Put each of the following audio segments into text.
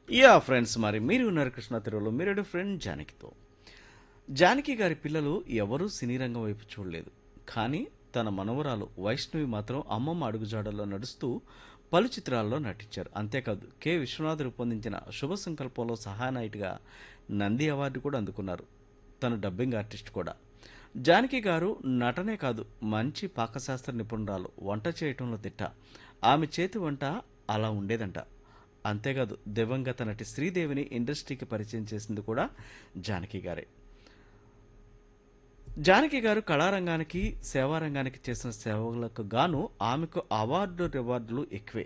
yeah friends మరి మీరు ఉన్నారు కృష్ణ తిరువులో మీరు ఫ్రెండ్ జానకితో జానకి గారి పిల్లలు ఎవరూ సినీ రంగం వైపు చూడలేదు కానీ తన మనవరాలు వైష్ణవి మాత్రం అమ్మమ్మ అడుగుజాడల్లో నడుస్తూ పలు చిత్రాల్లో నటించారు అంతేకాదు కె విశ్వనాథ్ రూపొందించిన శుభ సంకల్పంలో సహాయనాయిటిగా నంది అవార్డు కూడా అందుకున్నారు తను డబ్బింగ్ ఆర్టిస్ట్ కూడా జానకి గారు నటనే కాదు మంచి పాకశాస్త్ర నిపుణురాలు వంట చేయటంలో తిట్ట ఆమె చేతి వంట అలా ఉండేదంట అంతేకాదు దివంగత నటి శ్రీదేవిని ఇండస్ట్రీకి పరిచయం చేసింది కూడా జానకి గారే జానకి గారు కళారంగానికి సేవారంగానికి చేసిన సేవలకు గాను ఆమెకు అవార్డు రివార్డులు ఎక్కువే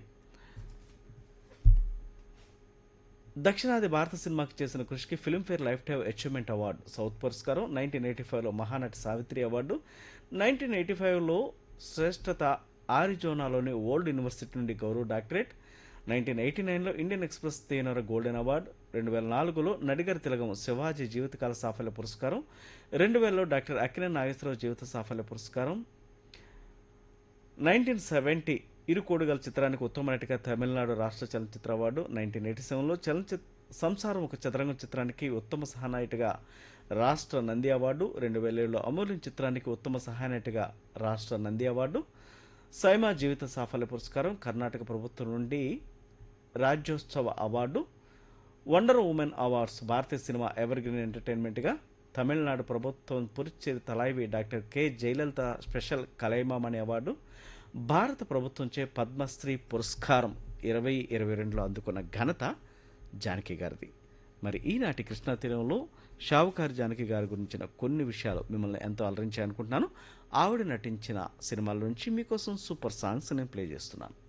దక్షిణాది భారత సినిమాకి చేసిన కృషికి Filmfare lifetime achievement award south పురస్కారం నైన్టీన్ ఎయిటీ ఫైవ్లో Mahanati Savitri award nineteen eighty ఫైవ్లో శ్రేష్టత ఆరిజోనాలోని ఓల్డ్ యూనివర్సిటీ నుండి గౌరవ డాక్టరేట్ నైన్టీన్ ఎయిటీ నైన్లో ఇండియన్ ఎక్స్ప్రెస్ తేనర గోల్డెన్ అవార్డు రెండు వేల నాలుగులో నడిగర్ తిలగం శివాజీ జీవితకాల సాఫల్య పురస్కారం రెండు వేలలో డాక్టర్ అక్కినే నాగేశ్వరరావు జీవిత సాఫల్య పురస్కారం నైన్టీన్ సెవెంటీ ఇరుకోడుగల చిత్రానికి ఉత్తమ నటిగా తమిళనాడు రాష్ట్ర చలనచిత్ర అవార్డు నైన్టీన్ ఎయిటీ సెవెన్లో చలనచిత్ర సంసారం ఒక చదరంగం చిత్రానికి ఉత్తమ సహానాయిటిగా రాష్ట్ర నంది అవార్డు రెండు వేల ఏడులో అమూల్యం చిత్రానికి ఉత్తమ సహాయనటిగా రాష్ట్ర నంది అవార్డు సైమా జీవిత సాఫల్య పురస్కారం కర్ణాటక ప్రభుత్వం నుండి Rajyotsava award wonder women awards భారతీయ సినిమా ఎవర్ గ్రీన్ ఎంటర్టైన్మెంట్గా తమిళనాడు ప్రభుత్వం Puratchi Thalaivi doctor K Jayalalithaa special Kalaimamani award భారత ప్రభుత్వంచే పద్మశ్రీ పురస్కారం ఇరవై ఇరవై రెండులో అందుకున్న ఘనత జానకి గారిది మరి ఈనాటి కృష్ణా తీరంలో షావుకారి జానకి గారి గురించిన కొన్ని విషయాలు మిమ్మల్ని ఎంతో అలరించాయి అనుకుంటున్నాను ఆవిడ నటించిన సినిమాల నుంచి మీకోసం సూపర్ సాంగ్స్ నేను ప్లే చేస్తున్నాను